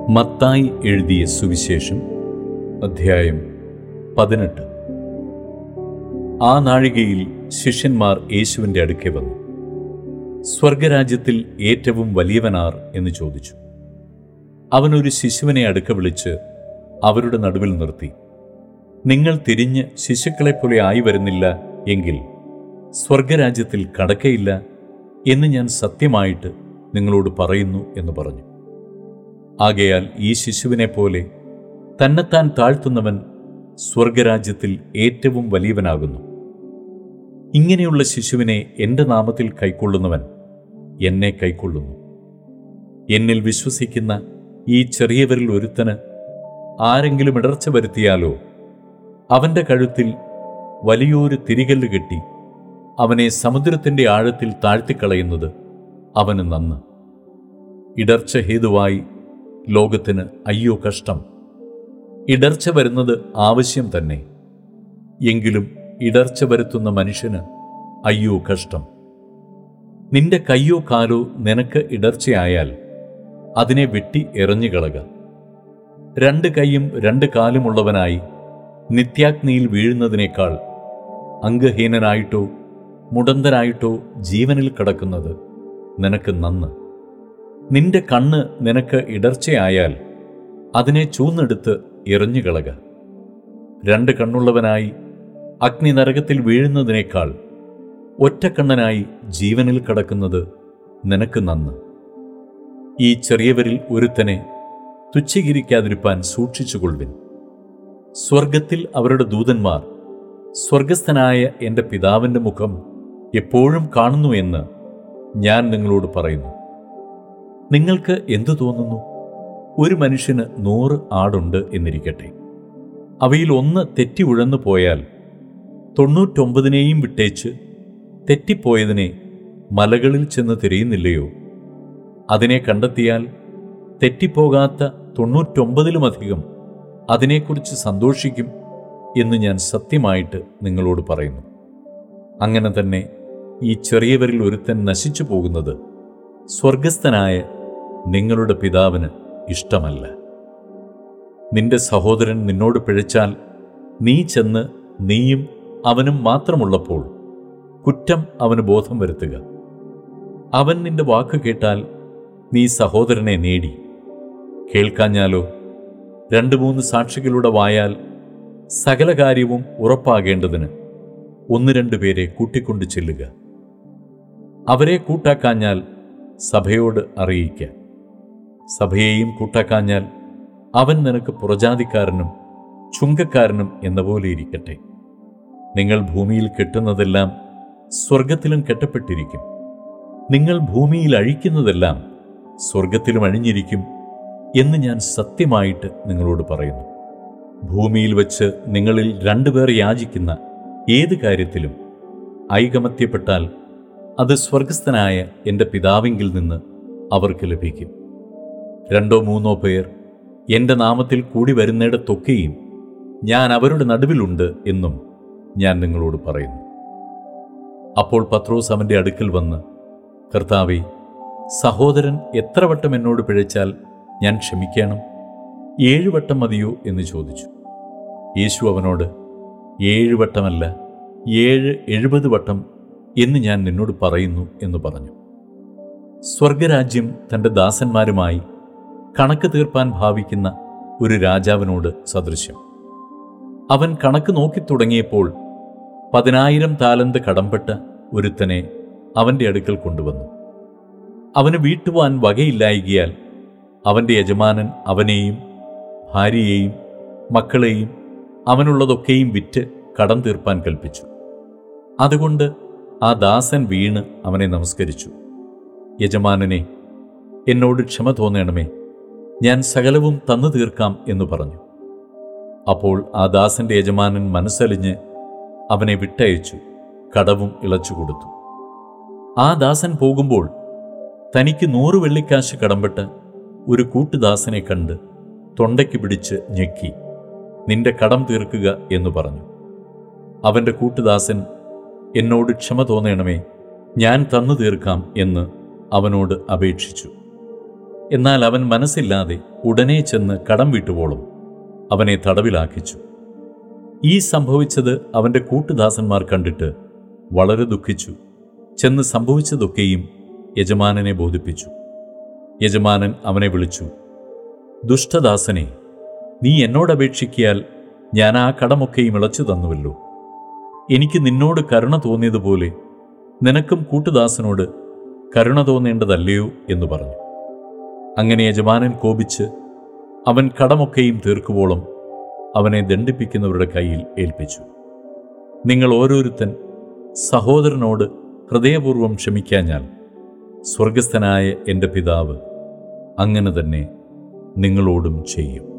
മത്തായി എഴുതിയ സുവിശേഷം അധ്യായം പതിനെട്ട് ആ നാഴികയിൽ ശിഷ്യന്മാർ യേശുവിൻ്റെ അടുക്കെ വന്നു സ്വർഗരാജ്യത്തിൽ ഏറ്റവും വലിയവനാർ എന്ന് ചോദിച്ചു അവനൊരു ശിശുവിനെ അടുക്ക വിളിച്ച് അവരുടെ നടുവിൽ നിർത്തി നിങ്ങൾ തിരിഞ്ഞ് ശിശുക്കളെപ്പോലെ ആയി വരുന്നില്ല എങ്കിൽ സ്വർഗരാജ്യത്തിൽ കടക്കയില്ല എന്ന് ഞാൻ സത്യമായിട്ട് നിങ്ങളോട് പറയുന്നു എന്ന് പറഞ്ഞു ആകയാൽ ഈ ശിശുവിനെ പോലെ തന്നെത്താൻ താഴ്ത്തുന്നവൻ സ്വർഗരാജ്യത്തിൽ ഏറ്റവും വലിയവനാകുന്നു ഇങ്ങനെയുള്ള ശിശുവിനെ എൻ്റെ നാമത്തിൽ കൈക്കൊള്ളുന്നവൻ എന്നെ കൈക്കൊള്ളുന്നു എന്നിൽ വിശ്വസിക്കുന്ന ഈ ചെറിയവരിൽ ഒരുത്തന് ആരെങ്കിലും ഇടർച്ച വരുത്തിയാലോ അവൻ്റെ കഴുത്തിൽ വലിയൊരു തിരികല്ല് കെട്ടി അവനെ സമുദ്രത്തിൻ്റെ ആഴത്തിൽ താഴ്ത്തിക്കളയുന്നത് അവന് നന്ന് ഇടർച്ച ഹേതുവായി ലോകത്തിന് അയ്യോ കഷ്ടം ഇടർച്ച വരുന്നത് ആവശ്യം തന്നെ എങ്കിലും ഇടർച്ച വരുത്തുന്ന മനുഷ്യന് അയ്യോ കഷ്ടം നിന്റെ കയ്യോ കാലോ നിനക്ക് ഇടർച്ചയായാൽ അതിനെ വെട്ടി എറിഞ്ഞുകളക രണ്ട് കൈയും രണ്ട് കാലുമുള്ളവനായി നിത്യാഗ്നിയിൽ വീഴുന്നതിനേക്കാൾ അംഗഹീനനായിട്ടോ മുടന്തനായിട്ടോ ജീവനിൽ കിടക്കുന്നത് നിനക്ക് നന്ന് നിന്റെ കണ്ണ് നിനക്ക് ഇടർച്ചയായാൽ അതിനെ ചൂന്നെടുത്ത് എറിഞ്ഞുകളക രണ്ട് കണ്ണുള്ളവനായി അഗ്നി നരകത്തിൽ വീഴുന്നതിനേക്കാൾ ഒറ്റക്കണ്ണനായി ജീവനിൽ കിടക്കുന്നത് നിനക്ക് നന്ന് ഈ ചെറിയവരിൽ ഒരുത്തനെ തുച്ഛീകരിക്കാതിരിപ്പാൻ സൂക്ഷിച്ചുകൊള്ളുവിൻ സ്വർഗത്തിൽ അവരുടെ ദൂതന്മാർ സ്വർഗസ്ഥനായ എൻ്റെ പിതാവിൻ്റെ മുഖം എപ്പോഴും കാണുന്നു എന്ന് ഞാൻ നിങ്ങളോട് പറയുന്നു നിങ്ങൾക്ക് എന്തു തോന്നുന്നു ഒരു മനുഷ്യന് നൂറ് ആടുണ്ട് എന്നിരിക്കട്ടെ അവയിൽ ഒന്ന് തെറ്റി ഉഴന്നു പോയാൽ തൊണ്ണൂറ്റൊമ്പതിനെയും വിട്ടേച്ച് തെറ്റിപ്പോയതിനെ മലകളിൽ ചെന്ന് തിരയുന്നില്ലയോ അതിനെ കണ്ടെത്തിയാൽ തെറ്റിപ്പോകാത്ത തൊണ്ണൂറ്റൊമ്പതിലുമധികം അതിനെക്കുറിച്ച് സന്തോഷിക്കും എന്ന് ഞാൻ സത്യമായിട്ട് നിങ്ങളോട് പറയുന്നു അങ്ങനെ തന്നെ ഈ ചെറിയവരിൽ ഒരുത്തൻ നശിച്ചു പോകുന്നത് സ്വർഗസ്ഥനായ നിങ്ങളുടെ പിതാവിന് ഇഷ്ടമല്ല നിന്റെ സഹോദരൻ നിന്നോട് പിഴച്ചാൽ നീ ചെന്ന് നീയും അവനും മാത്രമുള്ളപ്പോൾ കുറ്റം അവന് ബോധം വരുത്തുക അവൻ നിന്റെ വാക്ക് കേട്ടാൽ നീ സഹോദരനെ നേടി കേൾക്കാഞ്ഞാലോ രണ്ട് മൂന്ന് സാക്ഷികളുടെ വായാൽ സകല കാര്യവും ഉറപ്പാകേണ്ടതിന് ഒന്ന് രണ്ട് പേരെ കൂട്ടിക്കൊണ്ടു ചെല്ലുക അവരെ കൂട്ടാക്കാഞ്ഞാൽ സഭയോട് അറിയിക്ക സഭയെയും കൂട്ടാക്കാഞ്ഞാൽ അവൻ നിനക്ക് പുറജാതിക്കാരനും ചുങ്കക്കാരനും എന്ന പോലെ ഇരിക്കട്ടെ നിങ്ങൾ ഭൂമിയിൽ കെട്ടുന്നതെല്ലാം സ്വർഗത്തിലും കെട്ടപ്പെട്ടിരിക്കും നിങ്ങൾ ഭൂമിയിൽ അഴിക്കുന്നതെല്ലാം സ്വർഗത്തിലും അഴിഞ്ഞിരിക്കും എന്ന് ഞാൻ സത്യമായിട്ട് നിങ്ങളോട് പറയുന്നു ഭൂമിയിൽ വച്ച് നിങ്ങളിൽ രണ്ടുപേർ യാചിക്കുന്ന ഏത് കാര്യത്തിലും ഐകമത്യപ്പെട്ടാൽ അത് സ്വർഗസ്ഥനായ എൻ്റെ പിതാവിങ്കിൽ നിന്ന് അവർക്ക് ലഭിക്കും രണ്ടോ മൂന്നോ പേർ എൻ്റെ നാമത്തിൽ കൂടി വരുന്നിടത്തൊക്കെയും ഞാൻ അവരുടെ നടുവിലുണ്ട് എന്നും ഞാൻ നിങ്ങളോട് പറയുന്നു അപ്പോൾ പത്രോസ് അവൻ്റെ അടുക്കൽ വന്ന് കർത്താവെ സഹോദരൻ എത്ര വട്ടം എന്നോട് പിഴച്ചാൽ ഞാൻ ക്ഷമിക്കണം ഏഴു വട്ടം മതിയോ എന്ന് ചോദിച്ചു യേശു അവനോട് ഏഴ് വട്ടമല്ല ഏഴ് എഴുപത് വട്ടം എന്ന് ഞാൻ നിന്നോട് പറയുന്നു എന്ന് പറഞ്ഞു സ്വർഗരാജ്യം തൻ്റെ ദാസന്മാരുമായി കണക്ക് തീർപ്പാൻ ഭാവിക്കുന്ന ഒരു രാജാവിനോട് സദൃശ്യം അവൻ കണക്ക് നോക്കി തുടങ്ങിയപ്പോൾ പതിനായിരം താലന്ത് കടംപെട്ട ഒരുത്തനെ അവൻ്റെ അടുക്കൽ കൊണ്ടുവന്നു അവന് വീട്ടുവാൻ വകയില്ലായികയാൽ അവൻ്റെ യജമാനൻ അവനെയും ഭാര്യയെയും മക്കളെയും അവനുള്ളതൊക്കെയും വിറ്റ് കടം തീർപ്പാൻ കൽപ്പിച്ചു അതുകൊണ്ട് ആ ദാസൻ വീണ് അവനെ നമസ്കരിച്ചു യജമാനനെ എന്നോട് ക്ഷമ തോന്നണമേ ഞാൻ സകലവും തന്നു തീർക്കാം എന്ന് പറഞ്ഞു അപ്പോൾ ആ ദാസന്റെ യജമാനൻ മനസ്സലിഞ്ഞ് അവനെ വിട്ടയച്ചു കടവും ഇളച്ചു കൊടുത്തു ആ ദാസൻ പോകുമ്പോൾ തനിക്ക് നൂറ് വെള്ളിക്കാശ് കടംപെട്ട് ഒരു കൂട്ടുദാസനെ കണ്ട് തൊണ്ടയ്ക്ക് പിടിച്ച് ഞെക്കി നിന്റെ കടം തീർക്കുക എന്ന് പറഞ്ഞു അവന്റെ കൂട്ടുദാസൻ എന്നോട് ക്ഷമ തോന്നണമേ ഞാൻ തന്നു തീർക്കാം എന്ന് അവനോട് അപേക്ഷിച്ചു എന്നാൽ അവൻ മനസ്സില്ലാതെ ഉടനെ ചെന്ന് കടം വീട്ടുവോളം അവനെ തടവിലാക്കിച്ചു ഈ സംഭവിച്ചത് അവൻ്റെ കൂട്ടുദാസന്മാർ കണ്ടിട്ട് വളരെ ദുഃഖിച്ചു ചെന്ന് സംഭവിച്ചതൊക്കെയും യജമാനനെ ബോധിപ്പിച്ചു യജമാനൻ അവനെ വിളിച്ചു ദുഷ്ടദാസനെ നീ എന്നോട് അപേക്ഷിക്കിയാൽ ഞാൻ ആ കടമൊക്കെയും ഇളച്ചു തന്നുവല്ലോ എനിക്ക് നിന്നോട് കരുണ തോന്നിയതുപോലെ നിനക്കും കൂട്ടുദാസനോട് കരുണ തോന്നേണ്ടതല്ലയോ എന്ന് പറഞ്ഞു അങ്ങനെ യജമാനൻ കോപിച്ച് അവൻ കടമൊക്കെയും തീർക്കുവോളം അവനെ ദണ്ഡിപ്പിക്കുന്നവരുടെ കയ്യിൽ ഏൽപ്പിച്ചു നിങ്ങൾ ഓരോരുത്തൻ സഹോദരനോട് ഹൃദയപൂർവ്വം ക്ഷമിക്കാഞ്ഞാൽ സ്വർഗസ്ഥനായ എൻ്റെ പിതാവ് അങ്ങനെ തന്നെ നിങ്ങളോടും ചെയ്യും